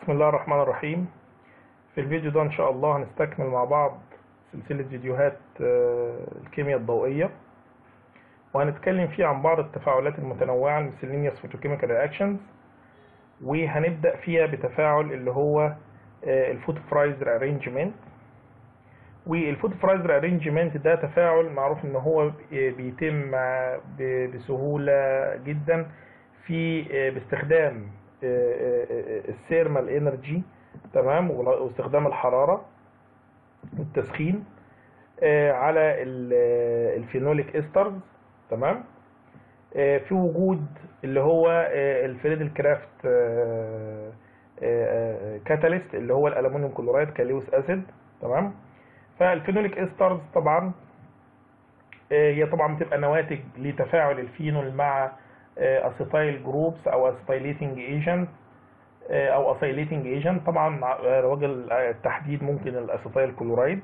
بسم الله الرحمن الرحيم في الفيديو ده ان شاء الله هنستكمل مع بعض سلسلة فيديوهات آه، الكيمياء الضوئية وهنتكلم فيه عن بعض التفاعلات المتنوعة الميسلينيوس فوتوكيميكال رياكشنز وهنبدأ فيها بتفاعل اللي هو الفوتوفرايزر ارينجمنت والفوتوفرايزر ارينجمنت ده تفاعل معروف ان هو بيتم ب- بسهولة جدا في آه، باستخدام الثيرمال انرجي تمام واستخدام الحرارة والتسخين آه، على ال- الفينوليك استرز تمام آه، في وجود اللي هو آه، الفريدل كرافت كاتاليست اللي هو الالومنيوم كلورايد كاليوس اسيد تمام فالفينوليك استرز طبعا آه، هي طبعا بتبقى نواتج لتفاعل الفينول مع اسيتايل جروبس او اسيتايليتنج ايجنت او اسيليتنج ايجنت طبعا على وجه التحديد ممكن الاسيتايل كلورايد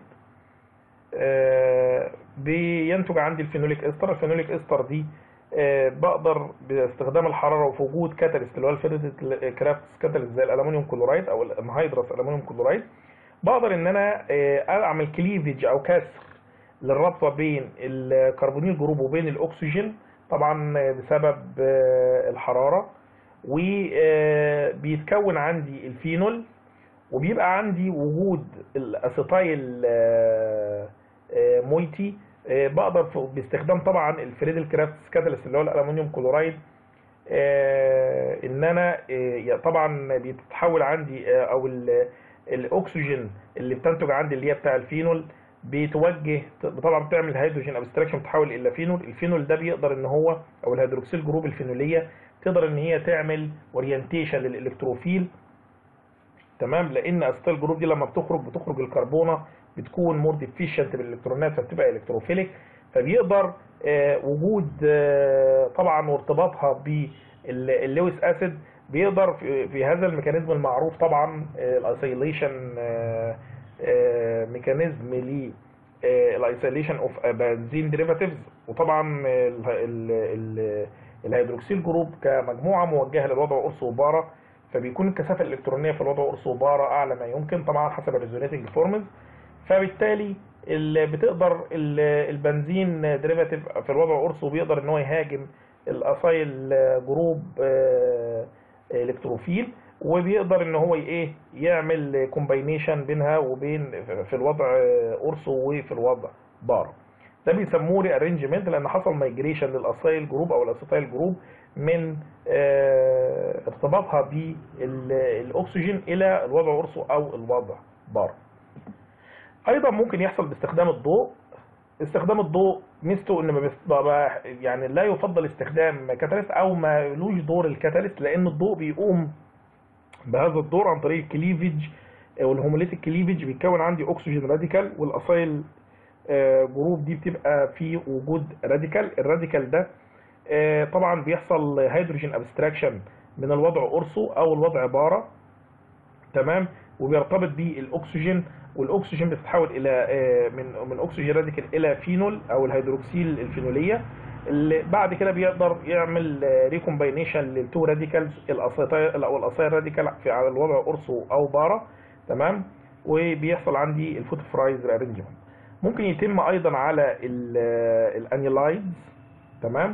آه، بينتج عندي الفينوليك استر الفينوليك استر دي آه، بقدر باستخدام الحراره وفي وجود كاتاليست اللي هو الفيريد كرافتس كاتاليست زي الالومنيوم كلورايد او الانهيدرس الومنيوم كلورايد بقدر ان انا آه، اعمل كليفج او كسر للرابطه بين الكربونيل جروب وبين الاكسجين طبعا بسبب آه، الحراره وبيتكون عندي الفينول وبيبقى عندي وجود الاسيتايل آه، آه، مويتي آه، بقدر ف- باستخدام طبعا الفريدل كرافتس كاتاليست اللي هو الالومنيوم كلورايد آه، ان انا آه، يا- طبعا بيتحول عندي آه، او ال- الاكسجين اللي بتنتج عندي اللي هي بتاع الفينول بيتوجه طبعا بتعمل هيدروجين ابستراكشن بتحول الى فينول الفينول ده بيقدر ان هو او الهيدروكسيل جروب الفينوليه تقدر ان هي تعمل اورينتيشن للالكتروفيل تمام لان اسيتيل جروب دي لما بتخرج بتخرج الكربونه بتكون مور ديفيشنت بالالكترونات فبتبقى الكتروفيليك فبيقدر آه، وجود آه، طبعا وارتباطها باللويس اسيد بيقدر في في هذا الميكانيزم المعروف طبعا الاسيليشن ميكانيزم ل الايسوليشن اوف بنزين ديريفاتيفز وطبعا ال- ال- ال- الهيدروكسيل جروب كمجموعه موجهه للوضع قرص وباره فبيكون الكثافه الالكترونيه في الوضع قرص وباره اعلى ما يمكن طبعا حسب الريزونيتنج فورمز فبالتالي ال- بتقدر ال- البنزين ديريفاتيف في الوضع قرص وبيقدر ان هو يهاجم الاسايل جروب آه، الكتروفيل وبيقدر ان هو ايه يعمل كومباينيشن بينها وبين في الوضع قرص وفي الوضع بار ده بيسموه ري ارينجمنت لان حصل مايجريشن للاسايل جروب او الاسيتايل جروب من آه، ارتباطها بالاكسجين الى الوضع قرص او الوضع بار ايضا ممكن يحصل باستخدام الضوء استخدام الضوء ميزته ان ما بيست- بقى- يعني لا يفضل استخدام كاتاليست او ما لوش دور الكاتاليست لان الضوء بيقوم بهذا الدور عن طريق الكليفج او الهوموليتيك كليفج بيتكون عندي اكسجين راديكال والاسايل آه، جروب دي بتبقى في وجود راديكال الراديكال ده آه، طبعا بيحصل هيدروجين ابستراكشن من الوضع اورسو او الوضع بارا تمام وبيرتبط بالاكسجين والاكسجين بتتحول الى آه، من من اكسجين راديكال الى فينول او الهيدروكسيل الفينوليه اللي بعد كده بيقدر يعمل ريكومباينيشن للتو راديكالز الاسيتايل او الاسايل راديكال في على الوضع اورسو او بارا تمام وبيحصل عندي الفوتوفرايزر ارينجمنت ممكن يتم ايضا على الانيلايدز تمام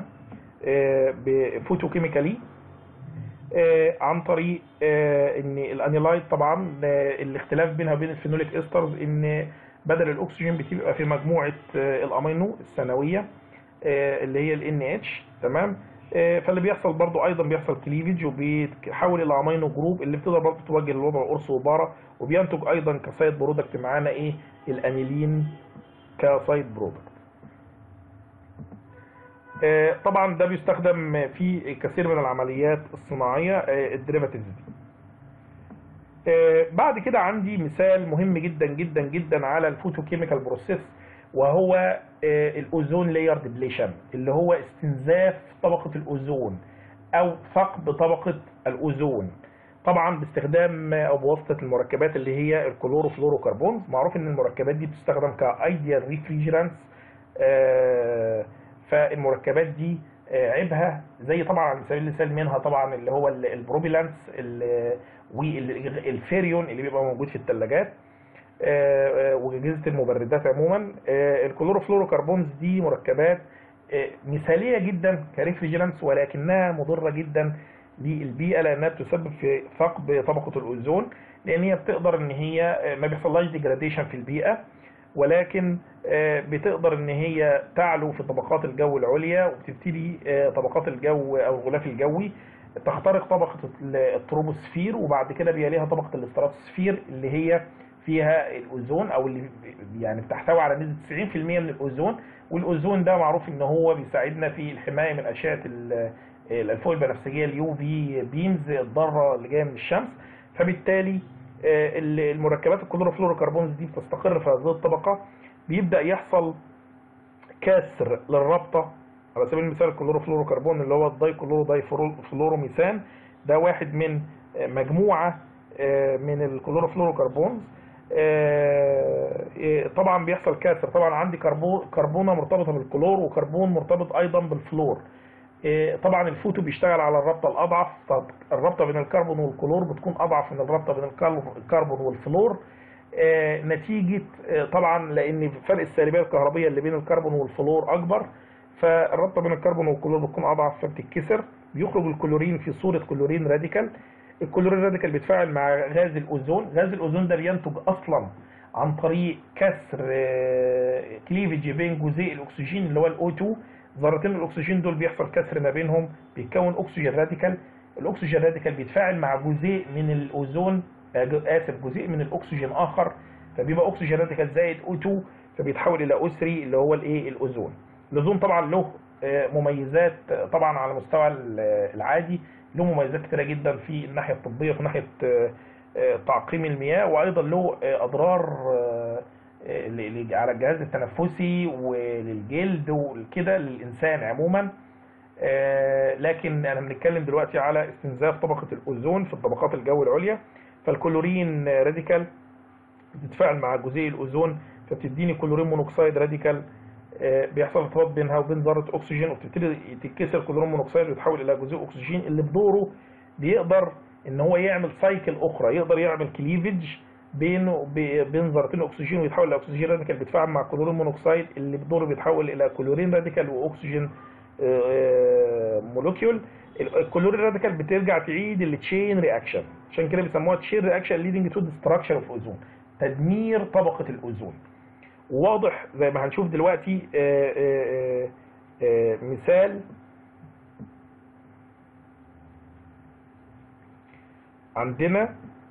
بفوتوكيميكالي آه، عن طريق آه، ان الانيلايد طبعا آه، الاختلاف بينها وبين الفينوليك استرز ان بدل الاكسجين بتبقى في مجموعه آه، الامينو الثانويه آه، اللي هي ال NH تمام آه، فاللي بيحصل برضو ايضا بيحصل كليفج وبيتحول الى امينو جروب اللي بتقدر برضو توجه للوضع قرص وبارا وبينتج ايضا كسايد برودكت معانا ايه الانيلين كسايد برودكت آه، طبعا ده بيستخدم في كثير من العمليات الصناعيه الديريفاتيفز دي آه، بعد كده عندي مثال مهم جدا جدا جدا على الفوتوكيميكال بروسيس وهو آه، الاوزون لاير ديبليشن اللي هو استنزاف طبقه الاوزون او ثقب طبقه الاوزون طبعا باستخدام او بواسطه المركبات اللي هي الكلوروفلوروكربونز معروف ان المركبات دي بتستخدم كايديال ريفريجرانس فالمركبات دي آه، عيبها زي طبعا على سبيل المثال منها طبعا اللي هو ال- البروبيلانس ال- والفيريون اللي بيبقى موجود في الثلاجات واجهزه المبردات عموما آه، الكلوروفلوروكربونز دي مركبات آه، مثاليه جدا كريفريجرانس ولكنها مضره جدا للبيئه لانها بتسبب في ثقب طبقه الاوزون لان هي بتقدر ان هي آه، ما بيحصلهاش ديجراديشن في البيئه ولكن آه، بتقدر ان هي تعلو في طبقات الجو العليا وبتبتدي آه، طبقات الجو او الغلاف الجوي تخترق طبقه ال- التروبوسفير وبعد كده بيليها طبقه الاستراتوسفير اللي هي فيها الاوزون او اللي يعني بتحتوي على نسبه 90% من الاوزون والاوزون ده معروف ان هو بيساعدنا في الحمايه من اشعه ال- الفوق البنفسجيه اليو في بيمز الضاره اللي جايه من الشمس فبالتالي آه، ال- المركبات الكلوروفلوروكربونز دي بتستقر في هذه الطبقه بيبدا يحصل كسر للرابطه على سبيل المثال الكلوروفلوروكربون اللي هو الداي كلورو داي فلوروميثان ده واحد من آه، مجموعه آه، من الكلوروفلوروكربونز آه، آه، طبعا بيحصل كسر طبعا عندي كربو كربونه مرتبطه بالكلور وكربون مرتبط ايضا بالفلور آه، طبعا الفوتو بيشتغل على الرابطه الاضعف طب الرابطه بين الكربون والكلور بتكون اضعف من الرابطه بين الكرب- الكربون والفلور آه، نتيجه آه، طبعا لان فرق السالبيه الكهربيه اللي بين الكربون والفلور اكبر فالرابطه بين الكربون والكلور بتكون اضعف فبتتكسر بيخرج الكلورين في صوره كلورين راديكال الكلورين راديكال بيتفاعل مع غاز الاوزون غاز الاوزون ده بينتج اصلا عن طريق كسر كليفج بين جزيء الاكسجين اللي هو الاو 2 ذرتين الاكسجين دول بيحصل كسر ما بينهم بيتكون اكسجين راديكال الاكسجين راديكال بيتفاعل مع جزيء من الاوزون آه، ج- اسف جزيء من الاكسجين اخر فبيبقى اكسجين راديكال زائد او 2 فبيتحول الى او 3 اللي هو الايه الاوزون الاوزون طبعا له آه، مميزات آه، طبعا على المستوى ال- العادي له مميزات كتيره جدا في الناحيه الطبيه وفي ناحيه آه، آه، تعقيم المياه وايضا له آه، اضرار آه، آه، ل- ل- على الجهاز التنفسي وللجلد وكده للانسان عموما آه، لكن انا بنتكلم دلوقتي على استنزاف طبقه الاوزون في الطبقات الجو العليا فالكلورين راديكال بتتفاعل مع جزيء الاوزون فبتديني كلورين مونوكسيد راديكال آه، بيحصل ارتباط بينها وبين ذره اكسجين وبتبتدي تتكسر كلورين مونوكسيد ويتحول الى جزيء اكسجين اللي بدوره بيقدر ان هو يعمل سايكل اخرى يقدر يعمل كليفج بينه ب- بين ذرتين اكسجين ويتحول الى اكسجين راديكال بيتفاعل مع كلورين مونوكسيد اللي بدوره بيتحول الى كلورين راديكال واكسجين مولوكيول الكلورين راديكال بترجع تعيد التشين رياكشن عشان كده بيسموها تشين رياكشن ليدنج تو ديستراكشن اوف اوزون تدمير طبقه الاوزون واضح زي ما هنشوف دلوقتي آه، آه، آه، مثال عندنا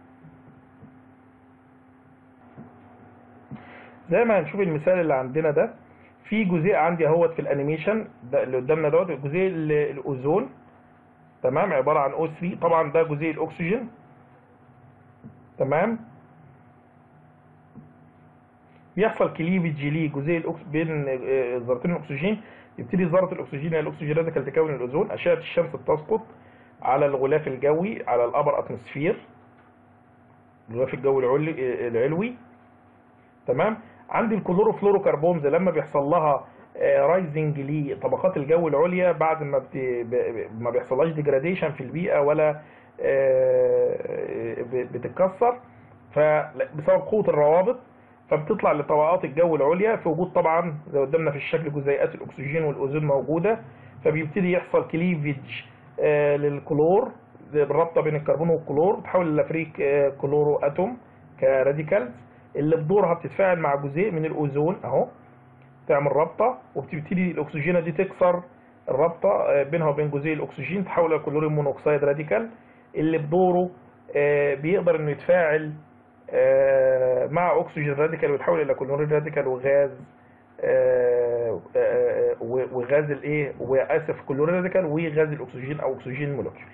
زي ما هنشوف المثال اللي عندنا ده في جزيء عندي اهوت في الانيميشن ده اللي قدامنا دوت جزيء ال- الاوزون تمام عباره عن او 3 طبعا ده جزيء الاكسجين تمام بيحصل كليفج ليه جزيء الأكس... بين آه، ذرتين الاكسجين يبتدي ذره الاكسجين هي الاكسجين راديكال تكون الاوزون اشعه الشمس بتسقط على الغلاف الجوي على الابر اتموسفير الغلاف الجوي العلي العلوي تمام عندي الكلوروفلوروكربونز لما بيحصل لها رايزنج لطبقات الجو العليا بعد ما بت... ب- ما بيحصلهاش ديجراديشن في البيئه ولا آه، ب- بتتكسر فبسبب قوه الروابط فبتطلع لطبقات الجو العليا في وجود طبعا زي قدامنا في الشكل جزيئات الاكسجين والاوزون موجوده فبيبتدي يحصل كليفج آه، للكلور بالرابطه بين الكربون والكلور تحول الى فريك آه، كلورو اتوم كراديكالز اللي بدورها بتتفاعل مع جزيء من الاوزون اهو تعمل رابطه وبتبتدي الاكسجينه دي تكسر الرابطه آه، بينها وبين جزيء الاكسجين تحول الى كلورين مونوكسيد راديكال اللي بدوره آه، بيقدر انه يتفاعل آه، مع اكسجين راديكال ويتحول الى كلورين راديكال وغاز آه، آه، آه، وغاز الايه واسف كلورين راديكال وغاز الاكسجين او اكسجين مولكيول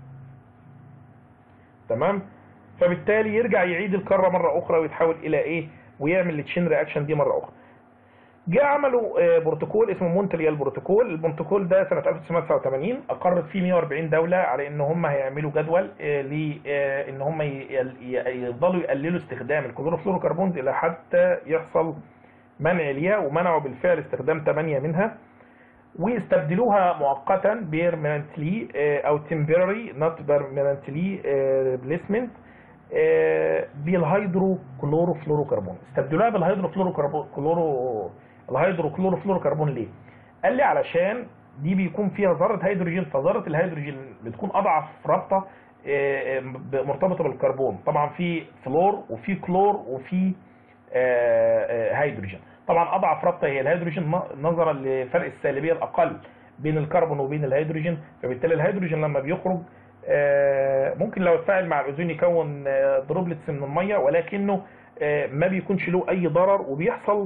تمام فبالتالي يرجع يعيد الكره مره اخرى ويتحول الى ايه ويعمل التشين رياكشن دي مره اخرى جه عملوا آه، بروتوكول اسمه مونتريال بروتوكول البروتوكول ده سنه 1989 اقرت فيه 140 دوله على ان هم هيعملوا جدول آه، ل آه، ان هم ي- ي- يفضلوا يقللوا استخدام الكلوروفلوروكربونز الى حتى يحصل منع ليها ومنعوا بالفعل استخدام 8 منها واستبدلوها مؤقتا بيرمننتلي او تمبرري نوت بيرمننتلي ريبليسمنت بالهيدرو كلوروفلوروكربون استبدلوها بالهيدرو فلوروكربون كلورو الهيدرو كلوروفلوروكربون ليه؟ قال لي علشان دي بيكون فيها ذره هيدروجين فذره الهيدروجين بتكون اضعف رابطه آه، آه، مرتبطه بالكربون طبعا في فلور وفي كلور وفي آه، هيدروجين طبعا اضعف رابطه هي الهيدروجين نظرا لفرق السالبيه الاقل بين الكربون وبين الهيدروجين فبالتالي الهيدروجين لما بيخرج ممكن لو اتفاعل مع الاوزون يكون دروبلتس من الميه ولكنه ما بيكونش له اي ضرر وبيحصل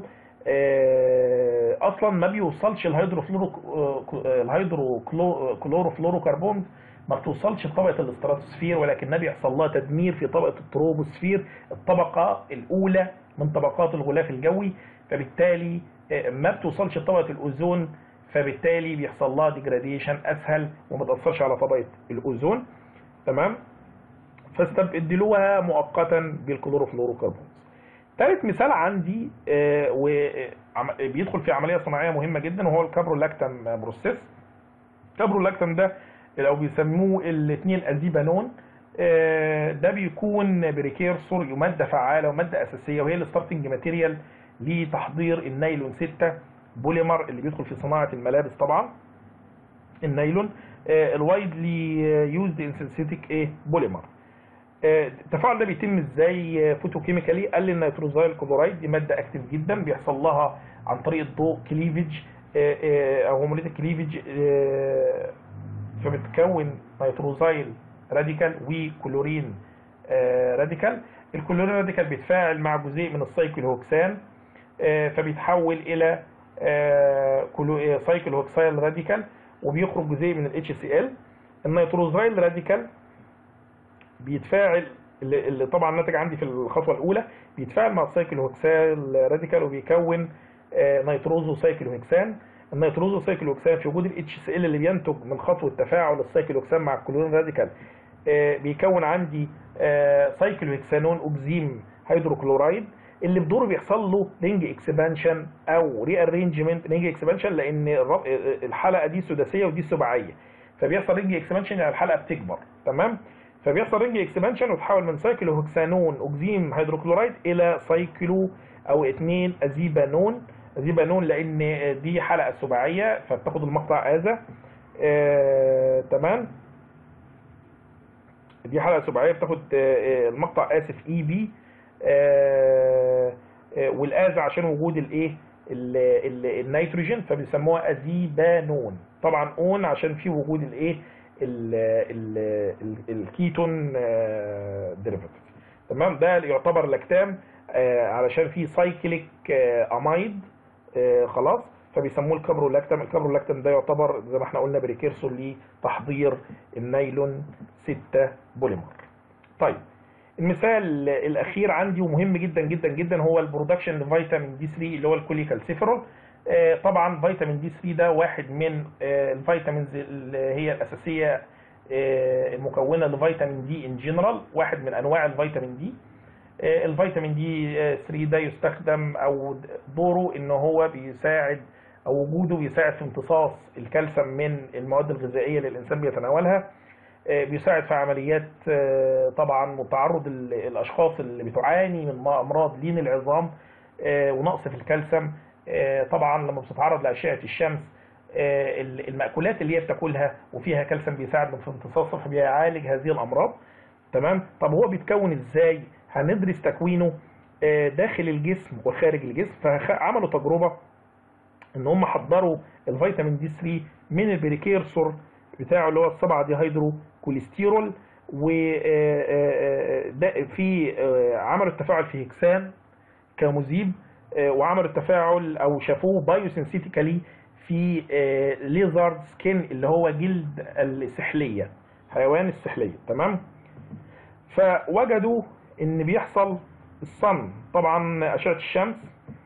اصلا ما بيوصلش الهيدروفلورو الهيدرو كلوروفلوروكربون ما بتوصلش لطبقه الاستراتوسفير ولكنها بيحصل لها تدمير في طبقه التروبوسفير الطبقه الاولى من طبقات الغلاف الجوي فبالتالي ما بتوصلش لطبقه الاوزون فبالتالي بيحصل لها ديجراديشن اسهل وما تاثرش على طبقه الاوزون تمام فاستبدلوها مؤقتا بالكلوروفلوروكربون ثالث مثال عندي وبيدخل في عمليه صناعيه مهمه جدا وهو الكابرولاكتام بروسيس الكابرولاكتام ده او بيسموه الاثنين ازيبانون ده بيكون بريكيرسور ماده فعاله وماده اساسيه وهي الستارتنج ماتيريال لتحضير النايلون 6 بوليمر اللي بيدخل في صناعه الملابس طبعا النايلون الوايدلي يوزد ان سينثيتيك ايه بوليمر التفاعل ده بيتم ازاي فوتوكيميكالي قال لي النيتروزايل كلورايد دي ماده اكتف جدا بيحصل لها عن طريق الضوء كليفج او هوموليتيك كليفج فبتكون نيتروزايل راديكال وكلورين راديكال الكلورين راديكال بيتفاعل مع جزيء من السايكل هوكسان فبيتحول الى سايكل هوكسايل راديكال وبيخرج جزيء من الاتش سي ال النيتروزايل راديكال بيتفاعل اللي طبعا ناتج عندي في الخطوه الاولى بيتفاعل مع السايكل هوكسال راديكال وبيكون نيتروزو سايكل هوكسان النيتروزو سايكل هوكسان في وجود الاتش سي ال اللي بينتج من خطوه تفاعل السايكل هوكسان مع الكلورين راديكال بيكون عندي سايكل هوكسانون اوكزيم هيدروكلورايد اللي بدوره بيحصل له رينج اكسبانشن او ري ارينجمنت رينج اكسبانشن لان الحلقه دي سداسيه ودي سباعيه فبيحصل رينج اكسبانشن يعني الحلقه بتكبر تمام فبيحصل رينج اكسبانشن وتحول من سايكلو هوكسانون اوكزيم هيدروكلورايد الى سايكلو او 2 ازيبانون ازيبانون لان دي حلقه سباعيه فبتاخد المقطع اذا آه تمام دي حلقه سباعيه بتاخد آه المقطع اسف اي بي آه آه والاذى عشان وجود الايه النيتروجين فبيسموها ازيبانون طبعا اون عشان في وجود الايه الكيتون ديريفاتيف تمام ده يعتبر لاكتام علشان فيه سايكليك امايد خلاص فبيسموه الكابرولاكتام الكابرولاكتام ده يعتبر زي ما احنا قلنا بريكيرسور لتحضير النايلون 6 بوليمر طيب المثال الاخير عندي ومهم جدا جدا جدا هو البرودكشن لفيتامين دي 3 اللي هو الكوليكالسيفرول طبعا فيتامين دي 3 ده واحد من الفيتامينز اللي هي الاساسيه المكونه لفيتامين دي ان جنرال واحد من انواع الفيتامين دي الفيتامين دي 3 ده يستخدم او دوره ان هو بيساعد او وجوده بيساعد في امتصاص الكالسيوم من المواد الغذائيه اللي الانسان بيتناولها بيساعد في عمليات طبعا تعرض الاشخاص اللي بتعاني من امراض لين العظام ونقص في الكالسيوم طبعا لما بتتعرض لاشعه الشمس المأكولات اللي هي بتاكلها وفيها كالسيوم بيساعد في امتصاصه فبيعالج هذه الامراض تمام طب هو بيتكون ازاي هندرس تكوينه داخل الجسم وخارج الجسم فعملوا تجربه ان هم حضروا الفيتامين دي 3 من البريكيرسور بتاعه اللي هو السبعة دي هيدرو كوليسترول و في عملوا التفاعل في هكسان كمذيب وعملوا التفاعل او شافوه بايوسنسيتيكالي في ليزارد سكين اللي هو جلد السحليه حيوان السحليه تمام فوجدوا ان بيحصل الصن طبعا اشعه الشمس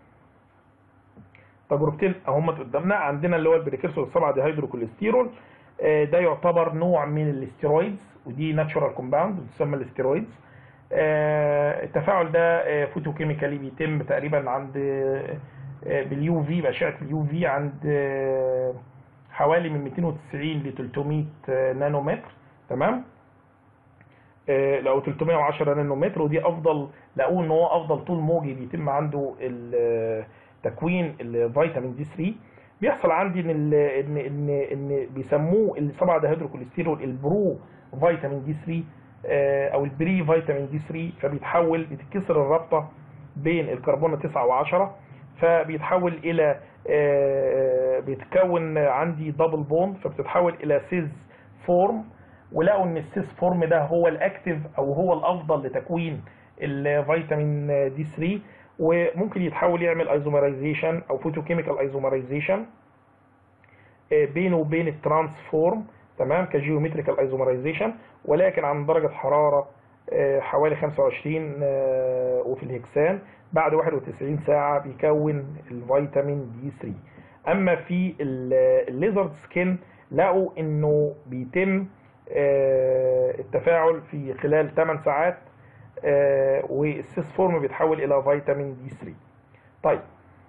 تجربتين اهم قدامنا عندنا اللي هو البريكيرسور السبعة دي هيدروكوليسترول ده يعتبر نوع من الاستيرويدز ودي ناتشورال كومباوند بتسمى الاستيرويدز التفاعل ده فوتوكيميكالي بيتم تقريبا عند باليو في باشعه اليو في عند حوالي من 290 ل 300 نانومتر تمام آه، لو 310 نانومتر ودي افضل لقوه ان هو افضل طول موجي بيتم عنده ال- تكوين الفيتامين دي 3 بيحصل عندي ان ال- ان ان ان بيسموه السبعه دهيدروكوليسترول البرو فيتامين دي 3 آه، او البري فيتامين دي 3 فبيتحول بتتكسر الرابطه بين الكربون 9 و10 فبيتحول الى آه، بيتكون عندي دبل بوند فبتتحول الى سيز فورم ولقوا ان السيس فورم ده هو الاكتف او هو الافضل لتكوين الفيتامين دي 3 وممكن يتحول يعمل ايزومرايزيشن او فوتوكيميكال ايزومرايزيشن بينه وبين الترانسفورم تمام كجيومتريكال ايزومرايزيشن ولكن عن درجه حراره آه، حوالي 25 آه، وفي الهكسان بعد 91 ساعه بيكون الفيتامين دي 3 اما في الليزرد سكين لقوا انه بيتم آه، التفاعل في خلال 8 ساعات آه، والسيس فورم بيتحول الى فيتامين دي 3 طيب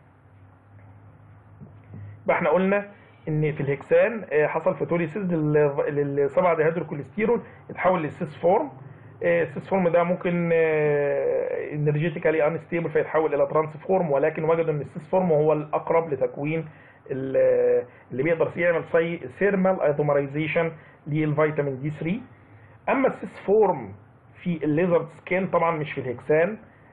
يبقى احنا قلنا ان في الهكسان آه، حصل فوتوليسيس للسبع دهيدروكوليسترول اتحول للسيس فورم آه، السيس فورم ده ممكن انرجيتيكالي انستيبل فيتحول الى ترانس فورم ولكن وجدوا ان السيس فورم هو الاقرب لتكوين ال- اللي بيقدر يعمل سيرمال ايزومرايزيشن للفيتامين دي 3 اما السيس فورم في الليزرد سكين طبعا مش في الهكسان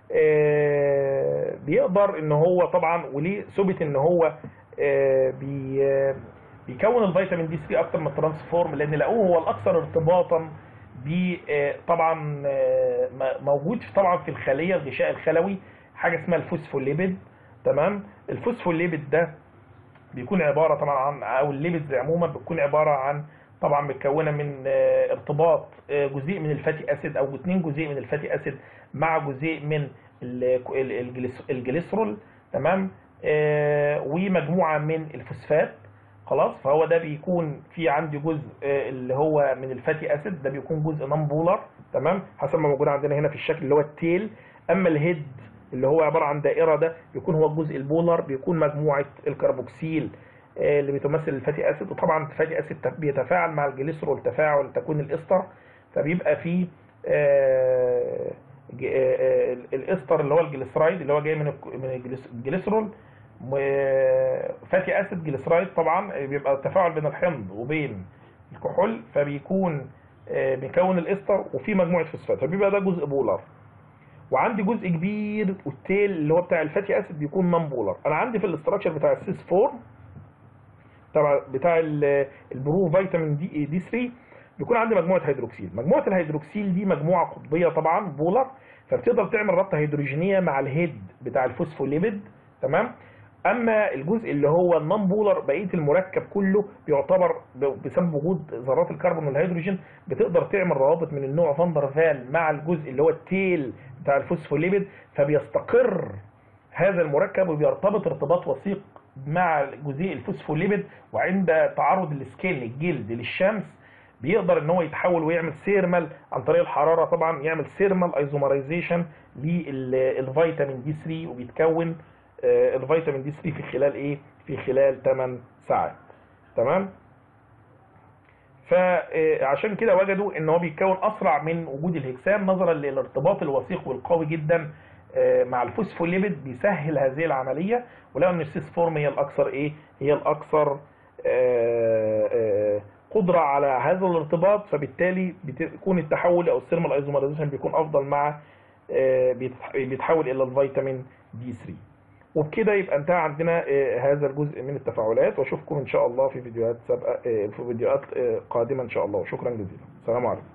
آه، بيقدر ان هو طبعا وليه ثبت ان هو آه، بي آه، بيكون الفيتامين دي 3 اكتر من الترانسفورم لان لقوه هو الاكثر ارتباطا ب آه، طبعا آه، م- موجود في- طبعا في الخليه الغشاء الخلوي حاجه اسمها الفوسفوليبيد تمام الفوسفوليبيد ده بيكون عباره طبعا عن او الليبيدز عموما بتكون عباره عن طبعا متكونه من آه، ارتباط آه، جزيء من الفاتي اسيد او اثنين جزيء من الفاتي اسيد مع جزيء من ال- ال- الجليس- الجليسرول تمام آه، ومجموعه من الفوسفات خلاص فهو ده بيكون في عندي جزء آه، اللي هو من الفاتي اسيد ده بيكون جزء نون بولر تمام حسب ما موجود عندنا هنا في الشكل اللي هو التيل اما الهيد اللي هو عباره عن دائره ده بيكون هو الجزء البولر بيكون مجموعه الكربوكسيل آه، اللي بيتمثل الفاتي اسيد وطبعا الفاتي اسيد تف- بيتفاعل مع الجليسرول تفاعل تكوين الاستر فبيبقى فيه آه، ج- آه، آه، الاستر اللي هو الجليسرايد اللي هو جاي من الك- من الجليس- الجليسرول وفاتي اسيد جليسرايد طبعا بيبقى التفاعل بين الحمض وبين الكحول فبيكون آه، بيكون الاستر وفي مجموعه فوسفات فبيبقى ده جزء بولر وعندي جزء كبير والتيل اللي هو بتاع الفاتي اسيد بيكون نون بولر انا عندي في الاستراكشر بتاع السيس 4 تبع بتاع ال- البرو فيتامين دي دي 3 بيكون عندي مجموعه هيدروكسيل مجموعه الهيدروكسيل دي مجموعه قطبيه طبعا بولر فبتقدر تعمل رابطه هيدروجينيه مع الهيد بتاع الفوسفوليبيد تمام اما الجزء اللي هو النون بولر بقيه المركب كله بيعتبر ب- بسبب وجود ذرات الكربون والهيدروجين بتقدر تعمل روابط من النوع فاندر فال مع الجزء اللي هو التيل بتاع الفوسفوليبيد فبيستقر هذا المركب وبيرتبط ارتباط وثيق مع جزيء الفوسفوليبيد وعند تعرض السكين الجلد للشمس بيقدر ان هو يتحول ويعمل سيرمال عن طريق الحراره طبعا يعمل سيرمال ايزومرايزيشن للفيتامين دي 3 وبيتكون آه، الفيتامين دي 3 في خلال ايه في خلال 8 ساعات تمام فعشان كده وجدوا ان هو بيتكون اسرع من وجود الهكسان نظرا للارتباط الوثيق والقوي جدا آه، مع الفوسفوليبيد بيسهل هذه العمليه ولو ان السيس فورم هي الاكثر ايه هي الاكثر آه، آه، قدره على هذا الارتباط فبالتالي بيكون التحول او السيرمال ايزومرايزيشن بيكون افضل مع آه، بيتح- بيتحول الى الفيتامين دي 3 وبكده يبقى انتهى عندنا آه، هذا الجزء من التفاعلات واشوفكم ان شاء الله في فيديوهات سابقه آه، في فيديوهات آه، قادمه ان شاء الله وشكرا جزيلا السلام عليكم